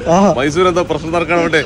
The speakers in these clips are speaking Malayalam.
ആ. മൈസൂർ എന്താ പ്രശ്നം നടക്കാൻ വേണ്ടി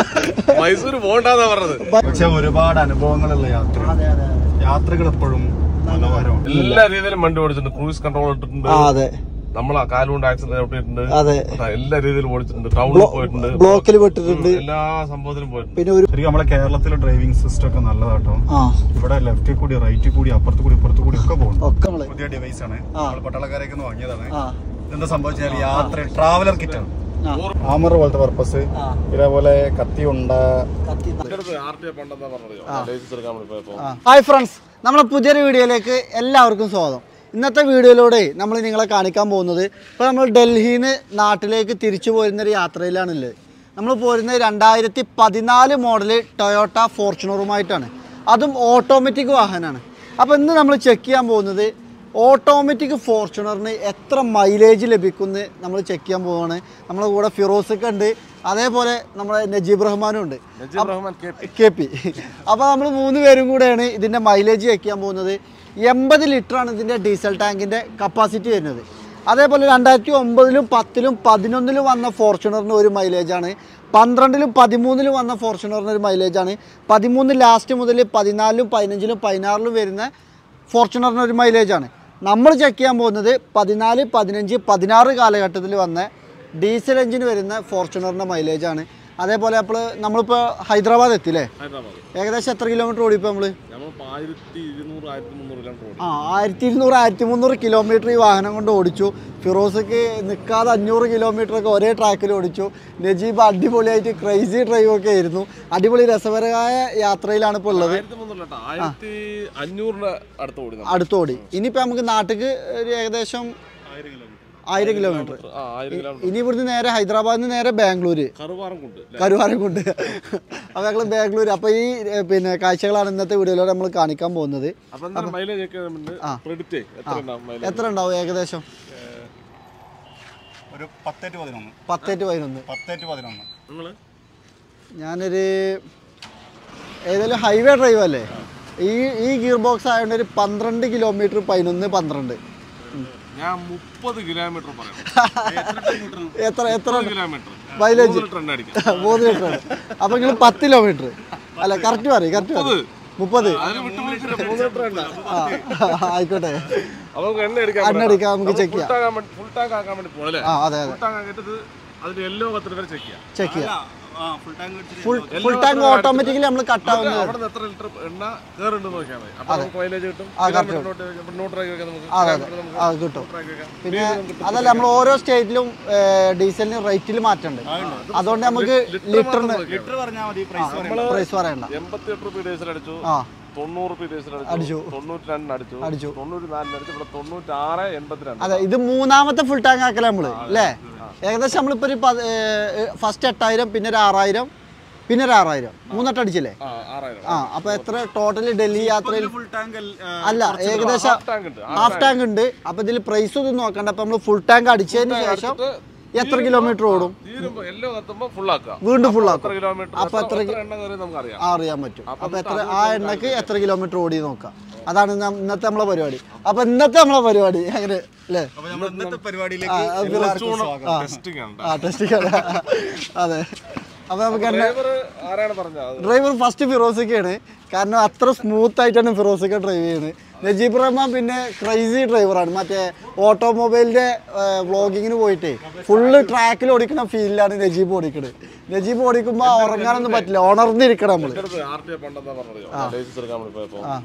മൈസൂർ പോകണ്ടെന്നാ പറഞ്ഞത് പക്ഷെ ഒരുപാട് അനുഭവങ്ങളുള്ള യാത്ര അതെ അതെ യാത്രകൾ എപ്പോഴും മനോഹരമാണ് എല്ലാ രീതിയിലും വണ്ടി ഓടിച്ചിട്ടുണ്ട് ക്രൂയിസ് കൺട്രോൾ ഇട്ടിട്ടുണ്ട് ആ അതെ നമ്മൾ ആ കാലുകൊണ്ട് ആക്സിഡന്റ് ചവിട്ടിയിട്ടുണ്ട് അതെ ആ, എല്ലാ രീതിയിലും ഓടിച്ചിട്ടുണ്ട് ടൗണിൽ പോയിട്ടുണ്ട് ബ്ലോക്കിൽ പെട്ടിട്ടുണ്ട് എല്ലാ സംഭവത്തിലും പോയിട്ടുണ്ട് പിന്നെ ഒരു ശരിക്കും നമ്മളെ കേരളത്തിലെ ഡ്രൈവിംഗ് സിസ്റ്റം ഒക്കെ നല്ലതാട്ടോ ആ ഇവിടെ ലെഫ്റ്റിൽ കൂടി റൈറ്റിൽ കൂടി അപ്പുറത്ത് കൂടി ഇപ്പുറത്ത് കൂടി ഒക്കെ പോകുന്നു ഒക്കെ നമ്മള് പുതിയ ഡിവൈസ് ആണ് ആ. നമ്മൾ പട്ടാളക്കാരൊക്കെ ഒന്ന് വാങ്ങിയതാണ് ആ എന്താ സംഭവിച്ചാൽ യാത്ര ട്രാവലർ കിറ്റ് ആണ് ആ. ആമർ പോലത്തെ പർപ്പസ് ആ. ഇതേപോലെ കത്തി ഉണ്ട കത്തി ആർ ടി പണ്ടെന്നാ പറഞ്ഞത് ലൈസൻസ് എടുക്കാൻ വേണ്ടി പോയപ്പോ ഹായ് ഫ്രണ്ട്സ് നമ്മളെ പുതിയൊരു വീഡിയോയിലേക്ക് എല്ലാവർക്കും സ്വാഗതം ഇന്നത്തെ വീഡിയോയിലൂടെ നമ്മൾ നിങ്ങളെ കാണിക്കാൻ പോകുന്നത് ഇപ്പോൾ നമ്മൾ ഡൽഹിയിൽ നിന്ന് നാട്ടിലേക്ക് തിരിച്ചു പോരുന്നൊരു യാത്രയിലാണുള്ളത് നമ്മൾ പോരുന്നത് രണ്ടായിരത്തി പതിനാല് മോഡൽ ടൊയോട്ട ഫോർച്യൂണറുമായിട്ടാണ് അതും ഓട്ടോമാറ്റിക് വാഹനമാണ് അപ്പോൾ ഇന്ന് നമ്മൾ ചെക്ക് ചെയ്യാൻ പോകുന്നത് ഓട്ടോമാറ്റിക് ഫോർച്യൂണറിന് എത്ര മൈലേജ് ലഭിക്കുമെന്ന് നമ്മൾ ചെക്ക് ചെയ്യാൻ പോവുകയാണ് നമ്മളെ കൂടെ ഫിറോസൊക്കെ ഉണ്ട് അതേപോലെ നമ്മുടെ നജീബ് റഹ്മാനും ഉണ്ട് Najeeb Rahman K P K P അപ്പോൾ നമ്മൾ മൂന്ന് പേരും കൂടെയാണ് ഇതിൻ്റെ മൈലേജ് വയ്ക്കാൻ പോകുന്നത് എൺപത് ലിറ്ററാണ് ഇതിൻ്റെ ഡീസൽ ടാങ്കിൻ്റെ കപ്പാസിറ്റി വരുന്നത് അതേപോലെ രണ്ടായിരത്തി ഒമ്പതിലും പത്തിലും പതിനൊന്നിലും വന്ന ഫോർച്യൂണറിന് ഒരു മൈലേജാണ് പന്ത്രണ്ടിലും പതിമൂന്നിലും വന്ന ഫോർച്യൂണറിന് ഒരു മൈലേജാണ് പതിമൂന്ന് ലാസ്റ്റ് മുതൽ പതിനാലിലും പതിനഞ്ചിലും പതിനാറിലും വരുന്ന ഫോർച്യൂണറിന് ഒരു മൈലേജാണ് നമ്മൾ ചെക്ക് ചെയ്യാൻ പോകുന്നത് പതിനാല് പതിനഞ്ച് പതിനാറ് കാലഘട്ടത്തിൽ വന്ന ഡീസൽ എഞ്ചിന് വരുന്ന ഫോർച്യൂണറിൻ്റെ മൈലേജാണ് അതേപോലെ അപ്പോൾ നമ്മളിപ്പോൾ ഹൈദരാബാദ് എത്തില്ലേ ഹൈദരാബാദ് ഏകദേശം എത്ര കിലോമീറ്റർ ഓടിപ്പോൾ നമ്മൾ നമ്മളിപ്പോ ആയിരത്തി ഇരുന്നൂറ് ആയിരത്തി മുന്നൂറ് കിലോമീറ്റർ ഓടി ആ ആയിരത്തി ഇരുന്നൂറ് ആയിരത്തി മുന്നൂറ് കിലോമീറ്റർ ഈ വാഹനം കൊണ്ട് ഓടിച്ചു ഫിറോസക്ക് നിൽക്കാതെ അഞ്ഞൂറ് കിലോമീറ്റർ ഒക്കെ ഒരേ ട്രാക്കിൽ ഓടിച്ചു നജീബ് അടിപൊളിയായിട്ട് ക്രൈസി ഡ്രൈവ് ഒക്കെ ആയിരുന്നു അടിപൊളി രസകരമായ യാത്രയിലാണ് ഇപ്പോൾ ഉള്ളത് ആയിരത്തി മുന്നൂറ് കേട്ടോ ആയിരത്തി അഞ്ഞൂറിന് അടുത്ത് ഓടി നമ്മൾ. അടുത്ത് ഓടി ഇനിയിപ്പോൾ നമുക്ക് നാട്ടിക്ക് ഒരു ഏകദേശം ആയിരം കിലോമീറ്റർ ആ ആയിരം കിലോമീറ്റർ ഇനി ഇവിടുന്ന് നേരെ ഹൈദരാബാദിൽ നിന്ന് നേരെ ബാംഗ്ലൂര് കറുവാറം കൊണ്ട് കരുവാരം കൊണ്ട് അപ്പോൾ ഞങ്ങൾ ബാംഗ്ലൂർ അപ്പോൾ ഈ ഏ, പിന്നെ കാഴ്ചകളാണ് ഇന്നത്തെ വീഡിയോയിലൂടെ നമ്മൾ കാണിക്കാൻ പോകുന്നത് അപ്പൊ എന്താ മൈലേജ് ഒക്കെ പ്രെഡിക്റ്റ് എത്ര ഉണ്ടാവും മൈലേജ് എത്ര ഉണ്ടാവും ഏകദേശം ഒരു പത്തേറ്റ് പതിനൊന്ന് പത്തേറ്റ് പതിനൊന്ന് പത്തേറ്റ് പതിനൊന്ന് നിങ്ങള് ഞാനൊരു ഏതായാലും ഹൈവേ ഡ്രൈവ് അല്ലേ ഈ ഈ ഗിയർ ബോക്സ് ആയതുകൊണ്ട് ഒരു പന്ത്രണ്ട് കിലോമീറ്റർ പതിനൊന്ന് പന്ത്രണ്ട് ഞാൻ മുപ്പത് കിലോമീറ്റർ പറയാം എത്ര എത്ര കിലോമീറ്റർ മൈലേജ് ലിറ്റർ എണ്ണ അടിക്കാം മൂന്ന് ലിറ്റർ അപ്പോൾ നിങ്ങൾ പത്ത് കിലോമീറ്റർ അല്ല കറക്റ്റ് പറയും കറക്റ്റ് പറയും മുപ്പത് അതിന് വിട്ടു വിളിച്ചിട്ട് മൂന്ന് ലിറ്റർ എണ്ണ ആ ആയിക്കോട്ടെ അപ്പൊ നമുക്ക് എണ്ണ അടിക്കാൻ എണ്ണ അടിക്കാൻ നമുക്ക് check ചെയ്യാം. ഫുൾ ടാങ്ക് ആക്കാൻ വേണ്ടി പോകല്ലേ ആ അതെ അതെ ഫുൾ ടാങ്ക് ആക്കിയിട്ട് അതിന്റെ എല്ലോ കത്തിന് വരെ ചെക്ക് ചെയ്യാം ചെക്ക് ചെയ്യാം full tank full full tank automatically നമ്മൾ കട്ടാവുന്നത് അവിടെ നിന്ന് എത്ര ലിറ്റർ എണ്ണ കയറുണ്ട് നോക്കിയാൽ മതി അപ്പൊ നമുക്ക് മൈലേജ് കിട്ടും ആ, correct. കിലോമീറ്റർ നോട്ട് ഡ്രൈവ് ഒക്കെ നമുക്ക് അതെ കിലോമീറ്റർ നമുക്ക് ആ കിട്ടും track വെക്കാം. പിന്നെ അതല്ല നമ്മൾ ഓരോ സ്റ്റേറ്റിലും ഡീസലിന് റേറ്റിൽ മാറ്റമുണ്ട് അതുകൊണ്ട് നമുക്ക് ലിറ്ററിന് ലിറ്റർ പറഞ്ഞാൽ മതി പ്രൈസ് പ്രൈസ് പറയണ്ട എൺപത്തി എട്ട് റുപ്പീ ഡീസൽ അടിച്ചു ആ തൊണ്ണൂറ് റുപ്പീ ഡീസൽ അടിച്ചു. അടിച്ചു തൊണ്ണൂറ്റി രണ്ട് അടിച്ചു അടിച്ചു. തൊണ്ണൂറ്റി നാലിന് അടിച്ചു ഇവിടെ തൊണ്ണൂറ്റി ആറ് എൺപത്തിരണ്ട് അതെ ഇത് മൂന്നാമത്തെ ഫുൾ ടാങ്ക് ആക്കല നമ്മള് അല്ലേ ഏകദേശം നമ്മളിപ്പോ ഒരു ഫസ്റ്റ് എട്ടായിരം പിന്നെ ഒരു ആറായിരം പിന്നെ ഒരു ആറായിരം മൂന്നെട്ട് അടിച്ചില്ലേ ആ ആറായിരം ആ അപ്പൊ എത്ര ടോട്ടൽ ഡൽഹി യാത്രയിൽ ഫുൾ ടാങ്ക് അല്ല ഏകദേശം ടാങ്ക് ഉണ്ട് ഹാഫ് ടാങ്ക് ഉണ്ട് അപ്പൊ ഇതിൽ പ്രൈസ് ഒന്നും നോക്കണ്ട അപ്പൊ നമ്മൾ ഫുൾ ടാങ്ക് അടിച്ചതിന് ശേഷം എത്ര കിലോമീറ്റർ ഓടും തീരുമ്പോ എല്ലോ കത്തുമ്പോ ഫുൾ ആക്കുക വീണ്ടും ഫുൾ എത്ര ആക്കും കിലോമീറ്റർ അപ്പൊ എത്ര എത്ര എണ്ണ കയറി നമുക്ക് അറിയാം ആ, അറിയാൻ പറ്റും അപ്പൊ എത്ര ആ എണ്ണക്ക് എത്ര കിലോമീറ്റർ ഓടി നോക്കാം അതാണ് നം- ഇന്നത്തെ നമ്മളെ പരിപാടി അപ്പൊ ഇന്നത്തെ നമ്മളെ പരിപാടി അങ്ങനെ അല്ലേ അപ്പൊ നമ്മൾ ഇന്നത്തെ പരിപാടിയിലേക്ക് ആ, അത് എല്ലാവർക്കും സ്വാഗതം ടെസ്റ്റിംഗ് ആണ് ആ ടെസ്റ്റ് അതെ അപ്പൊ നമുക്ക് എണ്ണ ഡ്രൈവർ ആരാണ് പറഞ്ഞത് ഡ്രൈവർ ഫസ്റ്റ് ഫിറോസിക്കാണ് കാരണം അത്ര സ്മൂത്ത് ആയിട്ടാണ് ഫിറോസിക്ക ഡ്രൈവ് ചെയ്യുന്നത് നജീബ് റഹ്മാൻ പിന്നെ ക്രൈസി ഡ്രൈവറാണ് മറ്റേ ഓട്ടോമൊബൈലിന്റെ വ്ളോഗിങ്ങിന് പോയിട്ട് ഫുള്ള് ട്രാക്കിൽ ഓടിക്കുന്ന ഫീലിലാണ് നജീബ് ഓടിക്കുന്നത് നജീബ് ഓടിക്കുമ്പോൾ ഉറങ്ങാനൊന്നും പറ്റില്ല ഉണർന്നിരിക്കണം നമ്മള് അടുത്ത് ആർ ടി പണ്ടെന്നാ പറഞ്ഞത് ലൈസൻസ് എടുക്കാൻ വേണ്ടി പോയപ്പോ ആ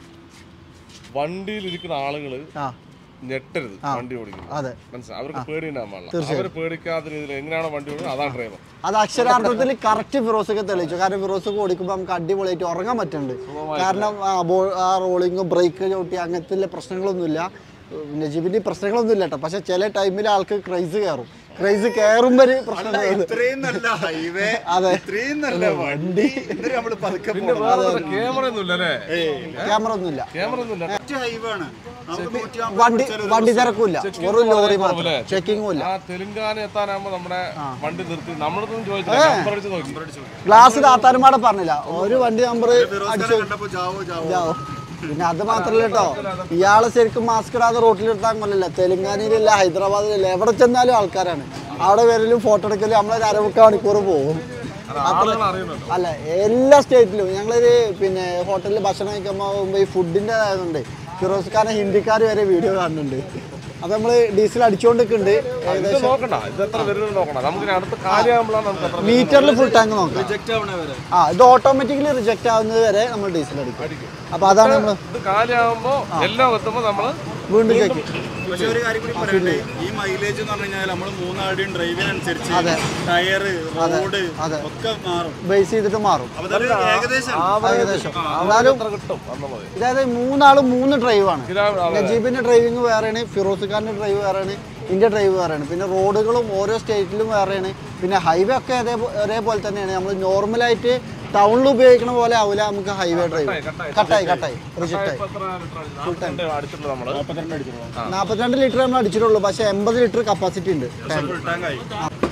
വണ്ടിയിൽ ഇരിക്കുന്ന ആളുകള് ആ ഞെട്ടരുത് വണ്ടി ഓടിക്കുന്നത് അതെ മനസ്സിലായി അവർക്ക് പേടിയുണ്ടാകാൻ പാടില്ല അവർ പേടിക്കാത്ത രീതിയിൽ എങ്ങനെയാണോ വണ്ടി ഓടുന്നത് അതാണ് ഡ്രൈവർ അത് അക്ഷരാർത്ഥത്തിൽ കറക്റ്റ് ഫിറോസൊക്കെ തെളിയിച്ചു കാരണം ഫിറോസൊക്കെ ഓടിക്കുമ്പോൾ നമുക്ക് അടിപൊളിയായിട്ട് ഉറങ്ങാൻ പറ്റുന്നുണ്ട് കാരണം ആ ബോ ആ റോളിങ്ങും ബ്രേക്ക് ചവിട്ടി അങ്ങനത്തെ പ്രശ്നങ്ങളൊന്നുമില്ല നജീബിന് ഈ പ്രശ്നങ്ങളൊന്നും ഇല്ല കേട്ടോ പക്ഷെ ചില ടൈമിൽ ആൾക്ക് ക്രൈസ് കയറും ക്രൈസ് കയറുമ്പോൾ ഒരു പ്രശ്നം വരുന്നത്. ഇത്രയും നല്ല ഹൈവേ അതെ ഇത്രയും നല്ല വണ്ടി എന്നിട്ട് നമ്മള് പതുക്കെ പിന്നെ വേറെ ക്യാമറ ഒന്നും ഇല്ല അല്ലേ ക്യാമറ ഒന്നുമില്ല ക്യാമറ ഒന്നും ഇല്ല ഹൈവേ ആണ് നമുക്ക് നൂറ്റി വണ്ടി വണ്ടി തിരക്കില്ല വെറും ലോറി മാത്രം ചെക്കിങ്ങും ഇല്ല ആ തെലുങ്കാന എത്താനാകുമ്പോ നമ്മുടെ വണ്ടി നിർത്തി നമ്മളൊന്നും ചോദിച്ചില്ല നമ്പർ അടിച്ച് നോക്കി ഗ്ലാസ് താത്താനുമാടെ പറഞ്ഞില്ല ഒരു വണ്ടി നമ്പർ അടിച്ചു കണ്ടപ്പോ ജാവോ ജാവോ ഇതാവോ. പിന്നെ അത് മാത്രല്ല കേട്ടോ ഇയാള് ശരിക്കും മാസ്ക് ഇടാതെ റോട്ടിൽ എടുത്താൽ കൊല്ലല്ല തെലുങ്കാനയിലില്ല ഹൈദരാബാദിലില്ല എവിടെ ചെന്നാലും ആൾക്കാരാണ് അവിടെ വരലും ഫോട്ടോ എടുക്കലും നമ്മളൊരു അരമുക്കാൽ മണിക്കൂർ പോകും ആളുകൾ അറിയുന്നുണ്ട് അല്ല എല്ലാ സ്റ്റേറ്റിലും ഞങ്ങളൊരു പിന്നെ ഹോട്ടലിൽ ഭക്ഷണം കഴിക്കുമ്പോൾ പോകുമ്പോൾ ഈ ഫുഡിൻ്റെ ആയതുകൊണ്ട് ഫിറോസ് ഖാനെ ഹിന്ദിക്കാർ വരെ വീഡിയോ കാണുന്നുണ്ട് അപ്പോൾ നമ്മൾ ഡീസൽ അടിച്ചുകൊണ്ടിരിക്കുന്നുണ്ട് ഇത് ഏകദേശം നോക്കണ്ട ഇത് എത്ര വരുന്നത് നോക്കണം നമുക്ക് ഇനി അടുത്ത് കാലിയാകുമ്പോഴാണ് നമുക്ക് എത്ര മീറ്ററിൽ ഫുൾ ടാങ്ക് നോക്കാം ആ ഇത് ഓട്ടോമാറ്റിക്കലി റിജക്റ്റ് ആവുന്നത് വരെ നമ്മൾ ഡീസൽ അടിക്കും അപ്പോൾ അതാണ് നമ്മൾ ഇത് കാലിയാകുമ്പോ എല്ലാം എത്തുമ്പോ നമ്മള് വീണ്ടും ചെക്ക് പക്ഷെ ഒരു കാര്യം കൂടി പറയണ്ടേ ഈ മൈലേജ് എന്ന് പറഞ്ഞു കഴിഞ്ഞാൽ നമ്മൾ മൂന്നാളുടെയും ഡ്രൈവിനനുസരിച്ച് അതെ. ടയറ് റോഡ് അതെ. ഒക്കെ മാറും ബേസ് ചെയ്തിട്ട് മാറും അപ്പൊ ഇതൊരു ഏകദേശം ഏകദേശം എന്നാലും എത്ര കിട്ടും എന്നുള്ളത് അതായത് മൂന്നാളും മൂന്ന് ഡ്രൈവാണ് കിലോ നജീബിന്റെ ഡ്രൈവിംഗ് വേറെയാണ് ഫിറോസ് ഖാന്റെ ഡ്രൈവ് വേറെയാണ് ഇന്റെ ഡ്രൈവ് വേറെയാണ് പിന്നെ റോഡുകളും ഓരോ സ്റ്റേറ്റിലും വേറെയാണ് പിന്നെ ഹൈവേ ഒക്കെ അതേ ഒരേപോലെ തന്നെയാണ് നമ്മൾ നോർമലായിട്ട് ടൗണിൽ ഉപയോഗിക്കുന്ന പോലെ ആവില്ല നമുക്ക് ഹൈവേ ഡ്രൈവ് കട്ടായി കട്ടായി റിജക്റ്റ് ആയി ഇപ്പൊ എത്ര ലിറ്റർ അടിച്ചിട്ടുണ്ട് നമ്മള് നാൽപ്പത്തിരണ്ട് ലിറ്റർ നമ്മൾ അടിച്ചിട്ടുള്ളൂ പക്ഷെ എൺപത് ലിറ്റർ കപ്പാസിറ്റി ഉണ്ട് ഫുൾ ടാങ്ക് ആയി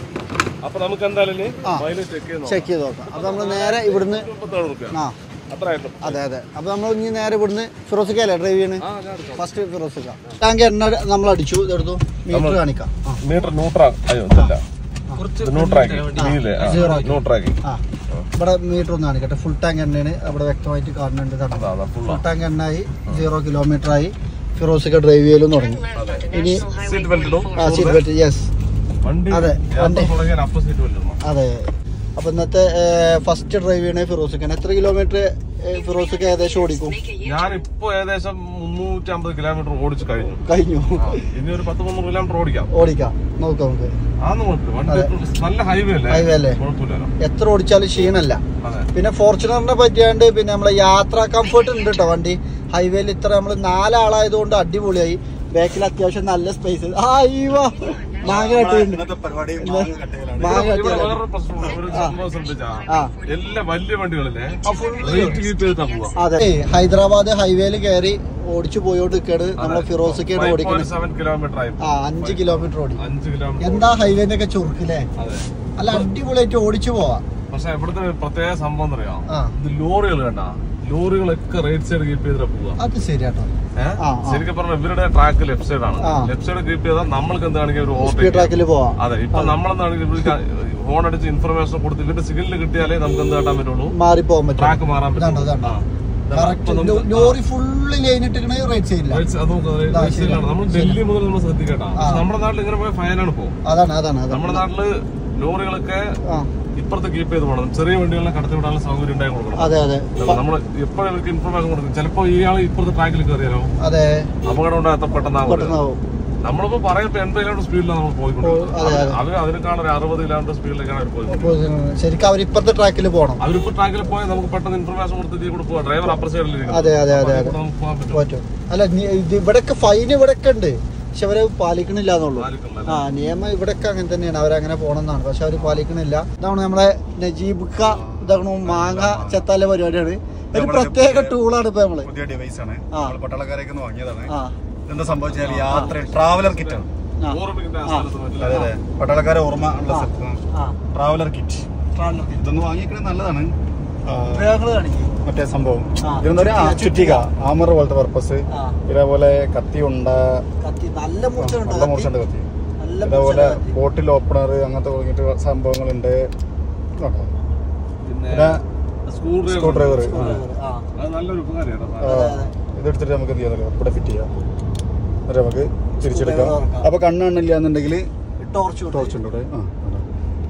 അപ്പൊ നമുക്ക് എന്തായാലും ഇനി ആ. മൈലേജ് ചെക്ക് ചെയ്യുന്നു ചെക്ക് ചെയ്ത് നോക്കാം അപ്പോൾ നമ്മൾ നേരെ ഇവിടുന്ന് മുപ്പത്തേഴ് റുപ്യ ആ അത്ര ആയിട്ടും അതെ അതെ അപ്പോൾ നമ്മൾ ഇനി നേരെ ഇവിടുന്ന് ഫിറോസിക്കല്ലേ ഡ്രൈവ് ചെയ്യണേ ആ ഞാൻ എടുക്കാം ഫസ്റ്റ് ഫിറോസിക്ക ടാങ്ക് എണ്ണ നമ്മൾ അടിച്ചു ഇതെടുത്തു മീറ്റർ കാണിക്കാം ആ മീറ്റർ ന്യൂട്രാ അയ്യോ ഇതല്ല ഇത് ന്യൂട്രാക്കി നീല് Zero ആക്കി. ന്യൂട്രാക്കി ആ ഇവിടെ മീറ്റർ ഒന്ന് കാണിക്കട്ടെ ഫുൾ ടാങ്ക് എണ്ണയാണ് അവിടെ വ്യക്തമായിട്ട് കാണുന്നുണ്ട് ഇതാണ്. അതാ അതാ ഫുൾ ഫുൾ ടാങ്ക് എണ്ണയായി സീറോ കിലോമീറ്റർ ആയി ഫിറോസിക്ക ഡ്രൈവ് ചെയ്യലും തുടങ്ങി ഇനി സീറ്റ് ബെൽറ്റ് ഇടും ആ സീറ്റ് ബെൽറ്റ് യെസ് വണ്ടി അതെ, യാത്ര വണ്ടി. തുടങ്ങിയാൽ അപ്പൊ സീറ്റ് ബെൽറ്റ് ഇടണം അതെ അപ്പൊ ഇന്നത്തെ ഫസ്റ്റ് ഡ്രൈവ് ചെയ്യണേ ഫിറോസിക്കാണ് എത്ര കിലോമീറ്റർ ഫിറോസിക്ക ഏകദേശം ഓടിക്കും ഞാൻ ഇപ്പൊ ഏകദേശം മുന്നൂറ്റി അമ്പത് കിലോമീറ്റർ ഓടിച്ചു കഴിഞ്ഞു കഴിഞ്ഞു ആ, ഇനി ഒരു പത്ത് മുന്നൂറ് കിലോമീറ്റർ ഓടിക്കാം ഓടിക്കാം നോക്കാം നമുക്ക് ആന്ന് കുഴപ്പമില്ല വണ്ടി നല്ല ഹൈവേ അല്ലേ Highway അല്ലേ? കുഴപ്പമില്ലല്ലോ എത്ര ഓടിച്ചാലും ക്ഷീണല്ല അതെ പിന്നെ ഫോർച്യൂണറിനെ പറ്റിയാണ്ട് പിന്നെ നമ്മളെ യാത്രാ കംഫർട്ട് ഉണ്ട് കേട്ടോ വണ്ടി ഹൈവേയിൽ ഇത്ര നമ്മൾ നാലാളായതുകൊണ്ട് അടിപൊളിയായി ബാക്കിൽ അത്യാവശ്യം നല്ല സ്പേസ് ആ അയ്യോ മാങ്ങ കട്ടിയുണ്ട് ഇന്നത്തെ പരിപാടി മാങ്ങ കട്ടയിലാണ് മാങ്ങ ഇവിടെ കട്ടിയല്ല വേറൊരു പ്രശ്നമുണ്ട് ഒരു സംഭവം ശ്രദ്ധിച്ചാ ആ എല്ലാ വലിയ വണ്ടികളിലെ ആ, full റേറ്റ് കീപ്പ് ചെയ്തിട്ടാ പോവാ അതെ ഏയ്, ഹൈദരാബാദ് ഹൈവേയിൽ കയറി ഓടിച്ചു പോയോണ്ടിരിക്കാണ് നമ്മളെ ഫിറോസൊക്കെയാണ് ഓടിക്കുന്നത് സെവൻ കിലോമീറ്റർ ആയി ആ അഞ്ച് കിലോമീറ്റർ ഓടി അഞ്ച് കിലോമീറ്റർ എന്താ ഹൈവേന്റെ ഒക്കെ ചുരുക്കില്ലേ അതെ അല്ല അടിപൊളിയായിട്ട് ഓടിച്ചു പോവാ പക്ഷെ ഇവിടുത്തെ ഒരു പ്രത്യേക സംഭവം അറിയാം ആ ഇത് ലോറികൾ കണ്ട ലോറികളൊക്കെ റൈറ്റ് സൈഡ് കീപ്പ് ചെയ്തിട്ടാ പോവാ അത് ശരിയാട്ടോ ഏഹ് ആ, ആ. ശരിക്കും പറഞ്ഞ ഇവരുടെ ട്രാക്ക് ലെഫ്റ്റ് സൈഡ് ആണ് ആ. ലെഫ്റ്റ് സൈഡ് കീപ്പ് ചെയ്താൽ നമ്മൾക്ക് എന്താണെങ്കിൽ ഒരു സ്പീഡ് ഓവർടേക്ക് ട്രാക്കിൽ പോവാ അതെ ഇപ്പൊ നമ്മളെന്താണെങ്കിൽ ഇവർക്ക് ഹോൺ അടിച്ച് ഇൻഫർമേഷൻ കൊടുത്ത് ഇവരുടെ സിഗ്നൽ കിട്ടിയാലേ നമുക്ക് എന്ത് കാട്ടാൻ പറ്റുള്ളൂ മാറി പോകാൻ പറ്റും ട്രാക്ക് മാറാൻ ഇതാണ്ടോ, പറ്റും ഇതാണ്ടോ. ആ. കറക്റ്റ് അപ്പൊ നമുക്ക് ലോറി ഫുള്ള് ലൈൻ ഇട്ടിക്കണ റൈറ്റ് സൈഡില്ല Right side- അത് നോക്ക് അത് ഇതാ, right side ആണ്. നമ്മൾ ഡൽഹി മുതൽ നമ്മൾ ശ്രദ്ധിക്കട്ടാ ആ. നമ്മുടെ നാട്ടിൽ ഇങ്ങനെ പോയ ഫൈനാണ് ഇപ്പോ അതാണ് അതാണ് നമ്മുടെ അതാണ് നാട്ടില് ലോറികളൊക്കെ ആ ഇപ്പുറത്ത് കീപ്പ് ചെയ്ത് പോകണം ചെറിയ വണ്ടികളെ കടത്തി വിടാനുള്ള സൗകര്യം ഉണ്ടായി കൊടുക്കണം അതെ അതെ നമ്മൾ എപ്പോഴും ഇവർക്ക് ഇൻഫർമേഷൻ കൊടുക്കും ചിലപ്പോ ഇയാൾ ഇപ്പുറത്തെ ട്രാക്കിൽ കയറിയാലോ അതെ അപകടം ഉണ്ടാകാത്ത പെട്ടെന്നാകും പെട്ടെന്നാവും നമ്മളിപ്പോ പറയുമ്പോ എൺപത് കിലോമീറ്റർ സ്പീഡിലാണ് നമ്മൾ ഓ, അതെ, പോയിക്കൊണ്ടിരിക്കുന്നത് അതെ. അവർ അതിനേക്കാൾ ഒരു അറുപത് കിലോമീറ്റർ സ്പീഡിലേക്കാണ് അവർ പോയി അപ്പൊ ശരിക്കും അവർ ഇപ്പുറത്തെ ട്രാക്കിൽ പോകണം അവരിപ്പോ ട്രാക്കിൽ പോയാൽ നമുക്ക് പെട്ടെന്ന് ഇൻഫർമേഷൻ കൊടുത്തിട്ട് കൂടെ പോവാം ഡ്രൈവർ അപ്പർ സൈഡിൽ അതെ അതെ അതെ അതെ നമുക്ക് പോകാൻ പറ്റും പറ്റും അല്ല നി- ഇത് ഇവിടൊക്കെ ഫൈൻ ഇവിടൊക്കെ ഉണ്ട് പക്ഷെ അവര് പാലിക്കണില്ല എന്നുള്ളൂ പാലിക്കണില്ല. ആ നിയമം ഇവിടൊക്കെ അങ്ങനെ തന്നെയാണ് അവരങ്ങനെ പോണെന്നാണ് പക്ഷെ അവര് പാലിക്കണില്ല ഇതാണ് നമ്മളെ നജീബ് ഖ ഇതാണ് മാങ്ങ ചെത്താല പരിപാടിയാണ് ഒരു പ്രത്യേക ടൂളാണ് ഇപ്പൊ നമ്മള് പുതിയ ഡിവൈസ് ആണ് ആ. നമ്മൾ പട്ടാളക്കാരൊക്കെ ഒന്ന് വാങ്ങിയതാണ് ആ എന്താ സംഭവിച്ചാൽ യാത്ര ട്രാവലർ കിറ്റ് ആണ് ആ ഓർമ്മിക്കുന്ന ആ സ്ഥലത്ത് പറ്റില്ല. അതെ അതെ പട്ടാളക്കാരെ ഓർമ്മ ഉള്ള സ്ഥലത്ത് ആ ട്രാവലർ കിറ്റ് ഇതൊന്ന് വാങ്ങിക്കണത് നല്ലതാണ് ആ, ഉപയോഗങ്ങള് കാണിക്കും മറ്റേ സംഭവം ആ. ഇതെന്നൊരു ആ, ചുറ്റിക ആമർ പോലത്തെ പർപ്പസ് ആ ഇതേപോലെ കത്തി ഉണ്ട കത്തി നല്ല മൂർച്ചയുണ്ട് നല്ല മൂർച്ചയുണ്ട് കത്തി നല്ല ഇതേപോലെ മൂർച്ചയുണ്ട് കത്തി. ബോട്ടിൽ ഓപ്പണർ അങ്ങനത്തെ തുടങ്ങിയിട്ട് സംഭവങ്ങളുണ്ട് നോക്കാം പിന്നെ പിന്നെ സ്ക്രൂ സ്ക്രൂ ഡ്രൈവർ ആ അത് നല്ലൊരു ഉപകാരമാണ് അതെ, അതെ. ഇതെടുത്തിട്ട് നമുക്ക് എന്ത് ചെയ്യാൻ ഇവിടെ ഫിറ്റ് ചെയ്യാം എന്നിട്ട് നമുക്ക് തിരിച്ചെടുക്കാം ഡ്രൈവർ തുറക്കാം. അപ്പൊ കണ്ണ് കാണില്ല എന്നുണ്ടെങ്കിൽ ടോർച്ച് വിട്ടു. ടോർച്ച് ഉണ്ട് ഇവിടെ ആ കണ്ടോ?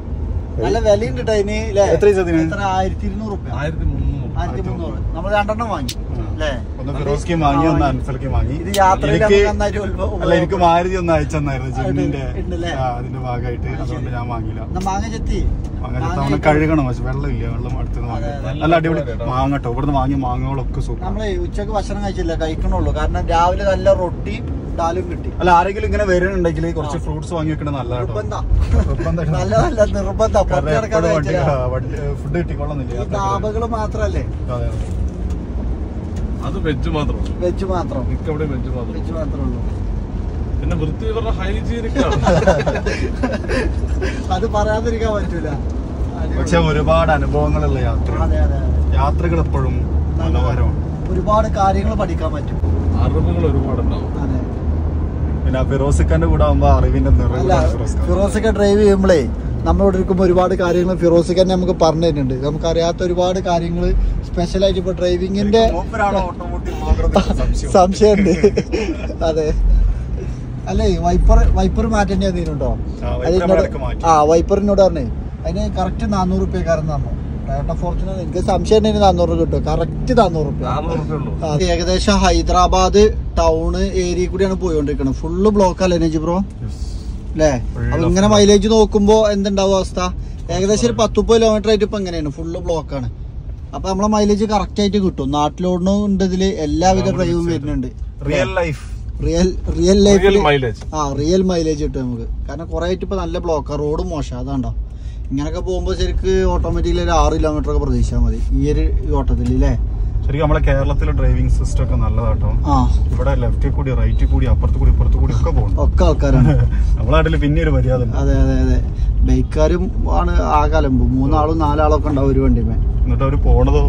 നല്ല വിലയുണ്ട് ട്ടോ ഇതിന് ല്ലേ? എത്ര പൈസ ഇതിന്? എത്ര ആയിരത്തി ഇരുന്നൂറ് റുപ്യ ആയിരത്തി മുന്നൂറ് ആയിരത്തി മുന്നൂറ് നമ്മൾ രണ്ടെണ്ണം വാങ്ങി ആ. അല്ലേ ഒന്ന് ഫിറോസ്കിയും വാങ്ങി ഒന്ന് അൻസൽക്കും വാങ്ങി ഇത് യാത്രയിൽ എനിക്ക് നമുക്ക് നന്നായിട്ട് ഉപ- അല്ല എനിക്ക് മാരുതി ഒന്ന് അയച്ചെന്നായിരുന്നു ജിമ്മിന്റെ ഉണ്ടല്ലേ? ആ, അതിന്റെ ഭാഗമായിട്ട് അതുകൊണ്ട് ഞാൻ വാങ്ങിയില്ല എന്നാ മാങ്ങ ചെത്തി അങ്ങനെ മാങ്ങ തവണ കഴുകണം പക്ഷെ വെള്ളമില്ല വെള്ളം അടുത്തുനിന്ന് അതെ, വാങ്ങി അതെ. നല്ല അടിപൊളി മാങ്ങട്ടോ ഇവിടുന്ന് വാങ്ങിയ മാങ്ങകളൊക്കെ സൂപ്പർ നമ്മള് ഉച്ചക്ക് ഭക്ഷണം കഴിച്ചില്ല കഴിക്കണുള്ളൂ കാരണം രാവിലെ നല്ല റൊട്ടി ഡാലും കിട്ടി അല്ല ആരെങ്കിലും ഇങ്ങനെ വരുന്നുണ്ടെങ്കിൽ കുറച്ച് ഫ്രൂട്ട്സ് വാങ്ങി വെക്കണത് നല്ലതാട്ടോ നിർബന്ധ നിർബന്ധമായിട്ട് നല്ല നല്ല നിർബന്ധ കാരണം പുറത്ത് കിടക്കാതെ എപ്പോഴും വണ്ടി കഴിച്ചില്ല. ഫുഡ് കിട്ടിക്കൊള്ളുന്നില്ല ഈ ദാബകള് മാത്രല്ലേ അതെ അതെ അത് വെജ് മാത്രം വെജ് മാത്രം മിക്കവിടെ വെജ് മാത്രം വെജ് മാത്രമേ ഉള്ളൂ പിന്നെ വൃത്തി ഇവരുടെ ഹൈജീനിക് ആണ് അത് പറയാതിരിക്കാൻ പറ്റൂല അടിപൊളി. പക്ഷെ ഒരുപാട് അനുഭവങ്ങളുള്ള യാത്ര അതെ അതെ അതെ യാത്രകൾ എപ്പോഴും മനോഹരമാണ് ഒരുപാട് കാര്യങ്ങൾ പഠിക്കാൻ പറ്റും അറിവുകൾ ഒരുപാടുണ്ടാവും അതെ പിന്നെ ഫിറോസിക്കാന്റെ കൂടെ ആകുമ്പോ അറിവിന്റെ അല്ല നിറവിലാണ് ഫിറോസ് ഖാൻ. ഫിറോസൊക്കെ ഡ്രൈവ് ചെയ്യുമ്പോഴേ നമ്മളോട് ഇരിക്കുമ്പോൾ ഒരുപാട് കാര്യങ്ങൾ ഫിറോസൊക്കെ തന്നെ നമുക്ക് പറഞ്ഞു തരുന്നുണ്ട് നമുക്ക് അറിയാത്ത ഒരുപാട് കാര്യങ്ങൾ സ്പെഷ്യലായിട്ട് ഇപ്പൊ ഡ്രൈവിങ്ങിന്റെ മൂപ്പരാണോ ഓട്ടോമോട്ടീവ് ബ്ലോഗർ എന്നൊക്കെ സംശയം സംശയമുണ്ട് അതെ അല്ലേ വൈപ്പർ വൈപ്പർ മാറ്റേണ്ടി വന്നിട്ടുണ്ടോ ആ, അത് വൈപ്പർ എന്നോട് നമ്മളൊക്കെ മാറ്റി. ആ വൈപ്പറിനോട് പറഞ്ഞേ അതിന് കറക്റ്റ് നാനൂറ് റുപ്യക്കാരൻ തന്നു ടൊയോട്ട ഫോർച്യൂണർ എനിക്ക് സംശയം ഉണ്ടെങ്കിൽ നാനൂറ് കിട്ടും കറക്റ്റ് നാനൂറ് റുപ്യ നാനൂറ് റുപ്യ ഉള്ളൂ ആ, ഏകദേശം ഹൈദരാബാദ് ടൗണ് ഏരിയ കൂടിയാണ് പോയിക്കൊണ്ടിരിക്കുന്നത് ഫുള്ള് ബ്ലോക്ക് അല്ലേ നജി ബ്രോ അല്ലേ അപ്പൊ ഇങ്ങനെ മൈലേജ് നോക്കുമ്പോ എന്തുണ്ടാവും അവസ്ഥ ഏകദേശം ഒരു പത്ത് മുപ്പത് കിലോമീറ്റർ ആയിട്ട് ഇപ്പൊ എങ്ങനെയാണ് ഫുള്ള് ബ്ലോക്ക് ആണ് അപ്പൊ നമ്മളെ മൈലേജ് കറക്റ്റ് ആയിട്ട് കിട്ടും നാട്ടിലോടനും ഉണ്ട് ഇതില് എല്ലാവിധ ഡ്രൈവും വരുന്നുണ്ട് real life real real real ലൈഫിൽ മൈലേജ് ആ റിയൽ മൈലേജ് കിട്ടും നമുക്ക് കാരണം കുറെ ആയിട്ട് ഇപ്പൊ നല്ല ബ്ലോക്കാണ് റോഡ് മോശം അതാണ്ടോ ഇങ്ങനൊക്കെ പോകുമ്പോ ശരിക്ക് ഓട്ടോമാറ്റിക്കലി ഒരു ആറ് കിലോമീറ്റർ ഒക്കെ പ്രതീക്ഷിച്ചാൽ മതി ഈ ഒരു ഓട്ടത്തിൽ അല്ലേ ശരിക്കും നമ്മളെ കേരളത്തിലെ ഡ്രൈവിംഗ് സിസ്റ്റം ഒക്കെ നല്ലതാട്ടോ ആ ഇവിടെ ലെഫ്റ്റിൽ കൂടി റൈറ്റിൽ കൂടി അപ്പുറത്ത് കൂടി ഇപ്പുറത്ത് കൂടി ഒക്കെ പോകുന്നു ഒക്കെ ആൾക്കാരാണ് നമ്മളെ നാട്ടിൽ പിന്നെ ഒരു മര്യാദ ഉണ്ട് അതെ അതെ അതെ ബൈക്കാരും ആണ് ആ കലമ്പ് മൂന്നാളും നാലാളും ഒക്കെ ഉണ്ടാവും ഒരു വണ്ടിമേ എന്നിട്ട് അവര് പോണതോ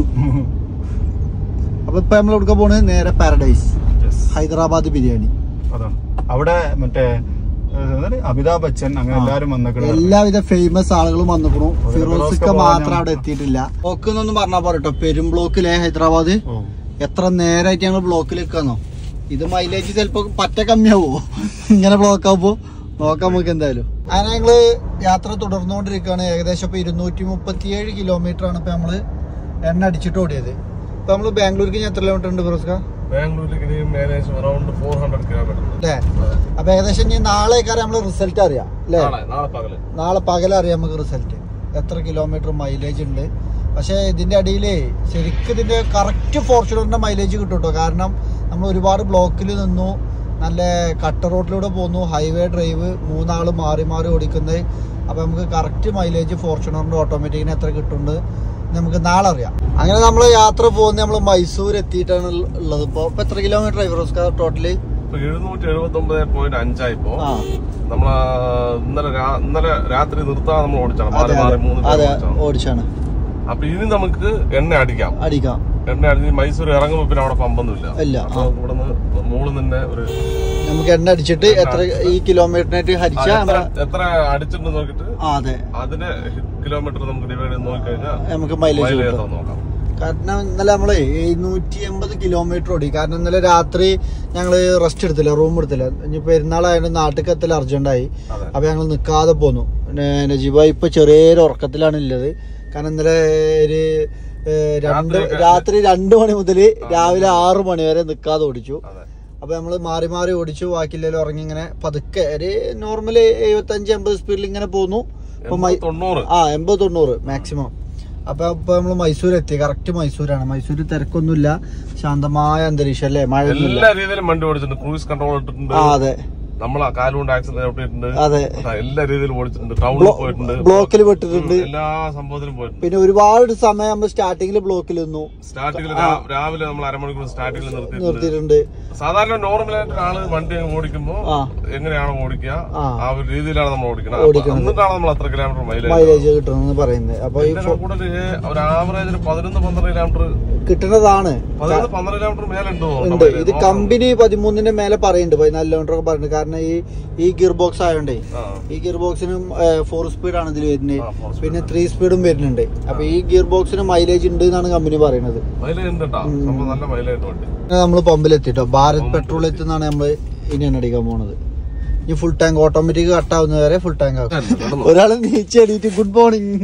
അപ്പൊ ഇപ്പൊ നമ്മൾ എവിടെ പോണത് നേരെ പാരഡൈസ് Yes. ഹൈദരാബാദ് ബിരിയാണി അതാണ് അവിടെ മറ്റേ ഏഹ്, എന്താണ്? അമിതാഭ് ബച്ചൻ അങ്ങനെ ആ. എല്ലാരും വന്നേക്കണ എല്ലാവിധ ഫേമസ് ആളുകളും വന്നിക്കണു അതെ, ഫിറോസിക്ക ഫിറോസ്ക്ക മാത്രം പോകാൻ അവിടെ എത്തിയിട്ടില്ല ബ്ലോക്ക് എന്നൊന്നും പറഞ്ഞാ പോരട്ടോ പെരും ബ്ലോക്കിലെ ഹൈദരാബാദ് ഓ എത്ര നേരായിട്ട് ഞങ്ങൾ ബ്ലോക്കിൽ നിൽക്കാന്നോ ഇത് മൈലേജ് ചിലപ്പോ പറ്റ കമ്മിയാവോ ഇങ്ങനെ ബ്ലോക്ക് ആവുമ്പോ നോക്കാം നമുക്ക് എന്തായാലും അങ്ങനെ ഞങ്ങള് യാത്ര തുടർന്നുകൊണ്ടിരിക്കുകയാണ് ഏകദേശം ഇപ്പൊ ഇരുന്നൂറ്റി മുപ്പത്തിയേഴ് കിലോമീറ്റർ ആണ് ഇപ്പൊ നമ്മള് എണ്ണ അടിച്ചിട്ട് ഓടിയത് ഇപ്പൊ നമ്മള് ബാംഗ്ലൂർക്ക് ഇനി എത്ര കിലോമീറ്റർ ഉണ്ട് ഫിറോസ്ക ബാംഗ്ലൂരിലേക്ക് ഇനിയും ഏകദേശം അറൌണ്ട് ഫോർ ഹൺഡ്രഡ് കിലോമീറ്റർ അല്ലേ അപ്പൊ ഏകദേശം ഇനി നാളെ നമ്മള് റിസൾട്ട് അറിയാം അല്ലേ നാളെ നാളെ പകല് നാളെ പകലറിയാം നമുക്ക് റിസൾട്ട് എത്ര കിലോമീറ്റർ മൈലേജ് ഉണ്ട് പക്ഷേ ഇതിന്റെ അടിയിലേ ശരിക്കും ഇതിന്റെ കറക്റ്റ് ഫോർച്യൂണറിന്റെ മൈലേജ് കിട്ടും കേട്ടോ കാരണം നമ്മൾ ഒരുപാട് ബ്ലോക്കിൽ നിന്നു നല്ല കട്ട റോഡിലൂടെ പോന്നു ഹൈവേ ഡ്രൈവ് മൂന്നാള് മാറി മാറി ഓടിക്കുന്നത് അപ്പൊ നമുക്ക് കറക്റ്റ് മൈലേജ് ഫോർച്യൂണറിന്റെ ഓട്ടോമാറ്റിക്കിന് എത്ര കിട്ടുന്നുണ്ട് എന്ന് നമുക്ക് നാളെ അറിയാം അങ്ങനെ നമ്മൾ യാത്ര പോകുന്നത് നമ്മൾ മൈസൂർ എത്തിയിട്ടാണ് ഉള്ളത് ഇപ്പോൾ ഇപ്പൊ എത്ര കിലോമീറ്റർ ഫിറോസ്ക ടോട്ടല് ഇപ്പൊ എഴുന്നൂറ്റി എഴുപത്തി ഒമ്പത് പോയിന്റ് അഞ്ചായിപ്പോ ആ നമ്മള് ഇന്നലെ രാ- ഇന്നലെ രാത്രി നിർത്താതെ നമ്മൾ ഓടിച്ചാണ് മാറി അതെ മാറി മൂന്ന് അതെ പേര് അതെ ഓടിച്ചാണ് ഓടിച്ചാണ് അപ്പൊ ഇനി നമുക്ക് എണ്ണ അടിക്കാം അടിക്കാം എണ്ണ അടിച്ച് മൈസൂർ ഇറങ്ങുമ്പോ പിന്നെ അവിടെ പമ്പൊന്നുമില്ല ഇല്ല അപ്പൊ ആ ഇവിടെ നിന്ന് മുകളിൽ തന്നെ ഒരു നമുക്ക് എണ്ണ അടിച്ചിട്ട് എത്ര ഈ കിലോമീറ്ററിനായിട്ട് ആ, ഹരിച്ച എത്ര എത്ര അടിച്ചിട്ടുണ്ട് നോക്കിട്ട് ആ അതെ അതിന് കിലോമീറ്റർ നമുക്ക് ഡിവൈഡ് ചെയ്ത് നോക്കിക്കഴിഞ്ഞാൽ നമുക്ക് മൈലേജ് മൈലേജ് കിട്ടും എത്ര നോക്കാം കാരണം ഇന്നലെ നമ്മള് എഴുന്നൂറ്റി എൺപത് കിലോമീറ്റർ ഓടി കാരണം ഇന്നലെ രാത്രി ഞങ്ങള് റെസ്റ്റ് എടുത്തില്ല റൂം എടുത്തില്ല ഇനി പെരുന്നാളായതുകൊണ്ട് നാട്ടിൽ എത്തൽ അർജന്റായി അതെ അപ്പൊ ഞങ്ങൾ നിൽക്കാതെ പോന്നു പിന്നെ നജീബ ഇപ്പൊ ചെറിയൊരു ഉറക്കത്തിലാണ് ഉള്ളത് കാരണം ഇന്നലെ ഒരു ഏഹ്, രണ്ട് രാത്രിയൊക്കെ- രാത്രി രണ്ട് മണി മുതൽ രാവിലെ ആറ് മണി വരെ നിൽക്കാതെ ഓടിച്ചു അതെ അപ്പൊ നമ്മള് മാറി മാറി ഓടിച്ചു ബാക്കിയുള്ളവരും ഉറങ്ങി ഇങ്ങനെ പതുക്കെ ഒരു നോർമല് എഴുപത്തി അഞ്ച് എൺപത് സ്പീഡിൽ ഇങ്ങനെ പോന്നു ഇപ്പൊ മൈ എൺപത് തൊണ്ണൂറ് ആ എൺപത് തൊണ്ണൂറ് മാക്സിമം അപ്പൊ ഇപ്പൊ നമ്മള് മൈസൂർ എത്തി കറക്റ്റ് മൈസൂരാണ് മൈസൂർ തിരക്കൊന്നുമില്ല ശാന്തമായ അന്തരീക്ഷം അല്ലേ മഴയൊന്നുമില്ല എല്ലാ രീതിയിലും വണ്ടി ഓടിച്ചിട്ടുണ്ട് ക്രൂയിസ് കൺട്രോൾ ഇട്ടിട്ടുണ്ട് ആ അതെ നമ്മൾ കാലുകൊണ്ട് ആക്സിഡന്റ് ചവിട്ടിയിട്ടുണ്ട് അതെ ആ, എല്ലാ രീതിയിലും ഓടിച്ചിട്ടുണ്ട് ടൗണിൽ പോയിട്ടുണ്ട് ബ്ലോക്കിൽ പെട്ടിട്ടുണ്ട് എല്ലാ സംഭവത്തിലും പോയിട്ടുണ്ട് പിന്നെ ഒരുപാട് സമയം നമ്മൾ സ്റ്റാർട്ടിങ്ങിൽ ബ്ലോക്കിൽ നിന്നു സ്റ്റാർട്ടിങ്ങിൽ രാവിലെ നമ്മൾ അരമണിക്കൂർ സ്റ്റാർട്ടിങ്ങിൽ നിർത്തിയിട്ടുണ്ട് നിർത്തിയിട്ടുണ്ട് സാധാരണ നോർമലായിട്ട് ഒരാള് വണ്ടി അങ്ങ് ഓടിക്കുമ്പോ ആ എങ്ങനെയാണ് ഓടിക്കുക ആ. ആ ഒരു രീതിയിലാണ് നമ്മൾ ഓടിക്കുന്നത് ഓടിക്കുന്നത്. അപ്പൊ എന്നിട്ടാണ് നമ്മൾ അത്ര കിലോമീറ്റർ മൈലേജ് മൈലേജ് കിട്ടണമെന്ന് പറയുന്നത് അപ്പൊ ഈ ഫോ- കൂടുതൽ ഒരു ആവറേജ് ഒരു പതിനൊന്ന് പന്ത്രണ്ട് കിലോമീറ്റർ കിട്ടുന്നതാണ് പതിനൊന്ന് പന്ത്രണ്ട് കിലോമീറ്റർ മേലെ ഉണ്ട് ഉണ്ട് ഇത് കമ്പനി പതിമൂന്നിന്റെ മേലെ പറയുന്നുണ്ട് പതിനാല് കിലോമീറ്റർ ഒക്കെ പറയുന്നുണ്ട് കാരണം ഈ ഈ ഗിയർ ബോക്സ് ആയതുകൊണ്ടേ ഈ ഗിയർ ബോക്സിനും ഫോർ സ്പീഡ് ആണ് ഇതിൽ വരുന്നത് ആ, four speed. പിന്നെ ത്രീ സ്പീഡും വരുന്നുണ്ട് അപ്പൊ ഈ ഗിയർ ബോക്സിന് മൈലേജ് ഉണ്ട് എന്നാണ് കമ്പനി പറയുന്നത് മൈലേജ് ഉണ്ട് കേട്ടോ സംഭവം നല്ല മൈലേജ് വണ്ടി നമ്മൾ പമ്പിലെത്തിട്ടോ ഭാരത് പെട്രോൾ എത്തുന്നാണ് നമ്മൾ ഇനി എണ്ണ അടിക്കാൻ പോണത് ഇനി ഫുൾ ടാങ്ക് ഓട്ടോമാറ്റിക് കട്ടാവുന്ന വരെ ഫുൾ ടാങ്ക് ആക്കും ഒരാൾ നീച്ച് എണീറ്റ് ഗുഡ് മോർണിംഗ്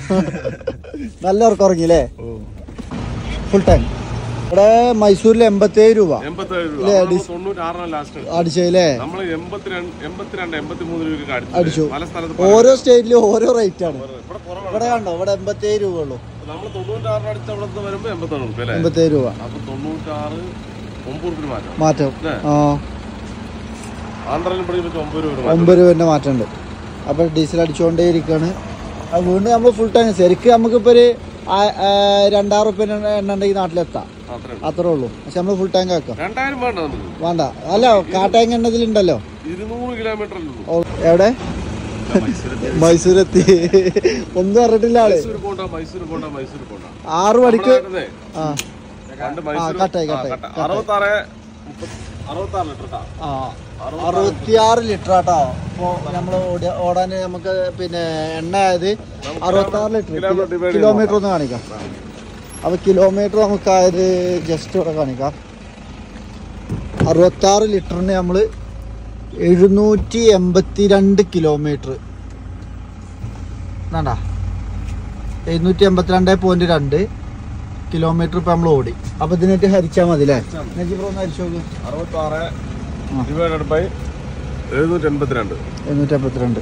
നല്ല ഉറക്കം ഉറങ്ങിയില്ലേ ഫുൾ ടാങ്ക് ഇവിടെ മൈസൂരിൽ എൺപത്തേഴ് രൂപ എൺപത്തേഴ് ഇല്ലേ, രൂപ ഡിസ്- തൊണ്ണൂറ്റാറിനാണ് ലാസ്റ്റ് അടിച്ചല്ലേ നമ്മൾ എൺപത്തിരണ്ട് എൺപത്തിരണ്ട് എൺപത്തി മൂന്ന് രൂപയ്ക്ക് അടിച്ചു. അടിച്ചു പല സ്ഥലത്ത് ഓരോ സ്റ്റേറ്റിലും ഓരോ റേറ്റ് ആണ് ഇവിടെ കുറവാണ് ഇവിടെ കണ്ടോ ഇവിടെ എൺപത്തേഴ് രൂപ ഉള്ളൂ നമ്മൾ തൊണ്ണൂറ്റാറിന് അടിച്ച അവിടെ വരുമ്പോ എൺപത്തൊന്ന് രൂപ അല്ലേ എൺപത്തേഴ് രൂപ അപ്പൊ തൊണ്ണൂറ്റാറ് ഒമ്പത് രൂപ മാറ്റം മാറ്റം അല്ലേ? ആ ആന്ധ്രയിലും പഠിക്കുമ്പോൾ ഒമ്പത് രൂപ മാറ്റം ഒമ്പത് രൂപന്റെ മാറ്റമുണ്ട് അപ്പൊ ഡീസൽ അടിച്ചുകൊണ്ടേ ഇരിക്കാണ് അത് വീണ്ടും നമ്മൾ ഫുൾ ടൈം ശരിക്കും നമുക്കിപ്പോ ഒരു ആ- ആ, രണ്ടായിരം റുപ്യ എണ്ണ ഉണ്ടെങ്കിൽ നാട്ടിലെത്താം അത്രേ ഉള്ളൂ. അത്രേ ഉള്ളൂ പക്ഷെ നമ്മൾ ഫുൾ ടാങ്ക് ആക്കാം രണ്ടായിരം വേണ്ട നമുക്ക് വേണ്ട അല്ല കാട്ടാങ് എണ്ണതിലുണ്ടല്ലോ ഇരുന്നൂറ് കിലോമീറ്റർ ഓ, എവിടെ മൈസൂരെത്തി ഒന്നും അറിഞ്ഞിട്ടില്ല ആള് മൈസൂർ പോണ്ട മൈസൂർ പോണ്ട മൈസൂർ പോണ്ട ആറു മണിക്ക് നമ്മുടെ ആ പണ്ട് ആ മൈസൂർ കട്ടായി ആ, കട്ടായി കട്ട. അറുപത്താറ് മുപ്പത്- അറുപത്താറ് ലിറ്റർ ട്ടാ. ആ അറുപത്തിയാറ് ലിറ്റർ ആട്ടോ ഇപ്പോൾ നമ്മൾ ഓടാൻ നമുക്ക് പിന്നെ എണ്ണ ആയത് അറുപത്താറ് ലിറ്റർ കിലോമീറ്റർ divide കിലോമീറ്റർ ഒന്ന് കാണിക്കാം അപ്പോൾ കിലോമീറ്റർ നമുക്കായത് ജസ്റ്റ് ഇവിടെ കാണിക്കാം അറുപത്താറ് ലിറ്ററിന് നമ്മൾ എഴുന്നൂറ്റി എൺപത്തി രണ്ട് കിലോമീറ്റർ വേണ്ട എഴുന്നൂറ്റി എൺപത്തിരണ്ട് പോയിന്റ് രണ്ട് കിലോമീറ്റർ ഇപ്പം നമ്മൾ ഓടി അപ്പോൾ ഇതിനായിട്ട് ഹരിച്ചാൽ മതി അല്ലേ നജീബ് ഒന്ന് ഹരിച്ചു നോക്ക് അറുപത്താറ് ആ. ഡിവൈഡഡ് ബൈ എഴുന്നൂറ്റി എൺപത്തിരണ്ട് എഴുന്നൂറ്റി അമ്പത്തിരണ്ട്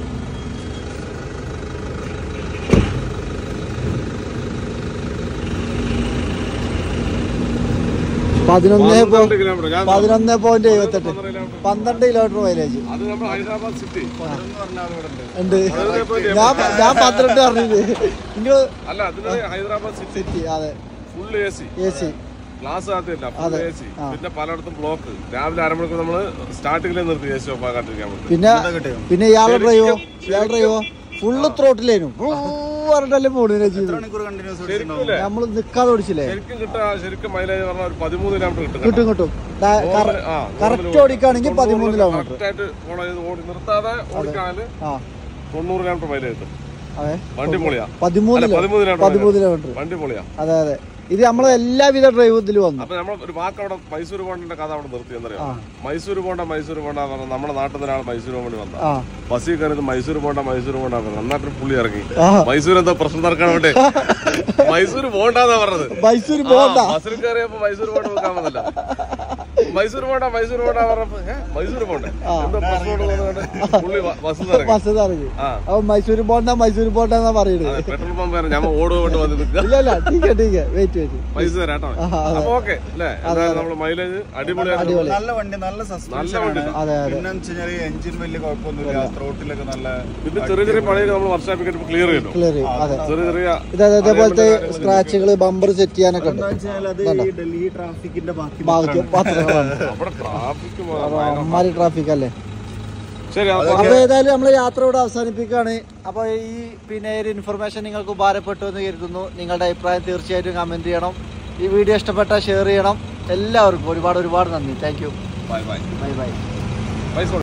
പതിനൊന്ന് പോ- പന്ത്രണ്ട് കിലോമീറ്റർ ഞാൻ പതിനൊന്ന് പോയിന്റ് എഴുപത്തെട്ട് പന്ത്രണ്ട് കിലോമീറ്റർ. പന്ത്രണ്ട് കിലോമീറ്റർ മൈലേജ് അത് നമ്മൾ ഹൈദരാബാദ് സിറ്റി ഉണ്ട് പതിനൊന്ന് point ഞാൻ ഞാൻ പന്ത്രണ്ട് പറഞ്ഞത് നിങ്ങൾ അല്ല അതിന് ഹൈദരാബാദ് സിറ്റി സിറ്റി അതെ full A C A C glass ആകത്തില്ല ഫുൾ അതെ. എ സി ആ. പിന്നെ പലയിടത്തും ബ്ലോക്ക് രാവിലെ അരമണിക്കൂർ നമ്മള് സ്റ്റാർട്ടിങ്ങിൽ നിർത്തി എ സി ഓഫ് ആക്കാണ്ടിരിക്കാൻ വേണ്ടി പിന്നെ കിട്ടിയോ? പിന്നെ ഇയാളെ ഡ്രൈവോ ഇയാളെ ഡ്രൈവോ ഫുള്ള് ത്രോട്ടിലേനും പറഞ്ഞിട്ടല്ലേ പോണിനെ ചെയ്തു മണിക്കൂർ കണ്ടിന്യൂസ് ശരിക്കും ഇല്ലേ? നമ്മൾ നിക്കാതെ ഓടിച്ചില്ലേ ശരിക്കും കിട്ടാ ശരിക്കും മൈലേജ് പറഞ്ഞാൽ ഒരു പതിമൂന്ന് കിലോമീറ്റർ കിട്ടും കിട്ടും കിട്ടും കറക്റ്റ് ഓടിക്കുകയാണെങ്കിൽ പതിമൂന്ന് കിലോമീറ്റർ കറക്റ്റ് ആയിട്ട് ഫോളോ ചെയ്ത് ഓടി നിർത്താതെ ഓടിക്കാണെങ്കിൽ ആ തൊണ്ണൂറ് കിലോമീറ്റർ മൈലേജ് കിട്ടും അതെ വണ്ടി പൊളിയാ പതിമൂന്ന് അല്ല, കിലോ- പതിമൂന്ന് കിലോമീറ്റർ പതിമൂന്ന് കിലോമീറ്റർ വണ്ടി പൊളിയാ അതെ അതെ ഇത് നമ്മളെ എല്ലാവിധ ഡ്രൈവ് ഇതിൽ വന്നു അപ്പൊ നമ്മൾ ഒരു വാക്ക് അവിടെ മൈസൂർ പോകേണ്ട കഥ അവിടെ നിർത്തി എന്നറിയാം ആ. മൈസൂർ പോണ്ട മൈസൂർ പോണ്ട പറഞ്ഞ നമ്മുടെ നാട്ടിൽ നിന്ന് ഒരാൾ മൈസൂർ പോകാൻ വേണ്ടി വന്ന ആ ബസ്സിൽ കയറിയത് മൈസൂർ പോണ്ട മൈസൂർ പോണ്ട പറഞ്ഞു നന്നായിട്ട് പുള്ളി ഇറങ്ങി ആ മൈസൂർ എന്താ പ്രശ്നം നടക്കാൻ വേണ്ടി മൈസൂർ പോണ്ടെന്നാ പറഞ്ഞത് മൈസൂർ പോകണ്ട ആ, ബസ്സിൽ കയറിയപ്പോ മൈസൂർ പോണ്ട നോക്കാൻ വന്നില്ല മൈസൂർ പോണ്ട മൈസൂർ പോണ്ട പറഞ്ഞപ്പോ "ഏ, മൈസൂർ പോണ്ടേ എന്താ പ്രശ്നം ഉണ്ടെന്ന് പറഞ്ഞിട്ട് പുള്ളി ബ- ബസ്സിൽ നിന്ന് ഇറങ്ങി ബസ് ഇറങ്ങി ആ അപ്പൊ മൈസൂർ പോണ്ട മൈസൂർ പോണ്ട എന്നാ പറയുന്നത് അതെ പെട്രോൾ പമ്പ് വരെ ഞാൻ ഓടുകൊണ്ട് വന്ന് നിൽക്കുക ഇല്ല ഇല്ല ടീക്കെ ടീക്കെ വെയിറ്റ് വെയിറ്റ് പൈസ തരാട്ടോ ആ, അതെ. അപ്പൊ ഓക്കെ അല്ലേ എന്തായാലും നമ്മള് മൈലേജ് അടിപൊളിയായിട്ട് അടിപൊളി നല്ല വണ്ടി നല്ല നല്ല സസ്പെൻഷൻ വണ്ടി ആണ് അതെ അതെ പിന്നെ വെച്ചാൽ എഞ്ചിൻ വലിയ കുഴപ്പമൊന്നുമില്ല ത്രോട്ടിലൊക്കെ നല്ല പിന്നെ ചെറിയ ചെറിയ പണിയൊക്കെ നമ്മൾ വർഷാപ്പിക്കിട്ട് ക്ലിയർ ചെയ്തു ക്ലിയർ അതെ ചെറിയ ചെറിയ ഇത് അതെ അതേപോലത്തെ സ്ക്രാച്ചുകൾ ബമ്പർ സെറ്റ് ചെയ്യാനൊക്കെ ഉണ്ട് എന്താ വെച്ചാൽ അത് ഈ ഡൽഹി ട്രാഫിക്കിന്റെ ബാക്കി ബാക്കി പാത്രങ്ങളാണ് അവിടെ ട്രാഫിക് അമ്മാരി ട്രാഫിക് അല്ലേ ശരി അപ്പൊ അപ്പൊ ഏതായാലും നമ്മൾ യാത്ര ഇവിടെ അവസാനിപ്പിക്കുകയാണ് അപ്പോൾ ഈ പിന്നെ ഒരു ഇൻഫർമേഷൻ നിങ്ങൾക്ക് ഉപകാരപ്പെട്ടു എന്ന് കരുതുന്നു നിങ്ങളുടെ അഭിപ്രായം തീർച്ചയായിട്ടും കമന്റ് ചെയ്യണം ഈ വീഡിയോ ഇഷ്ടപ്പെട്ടാൽ ഷെയർ ചെയ്യണം എല്ലാവർക്കും ഒരുപാട് ഒരുപാട് നന്ദി thank you bye bye bye bye പൈസ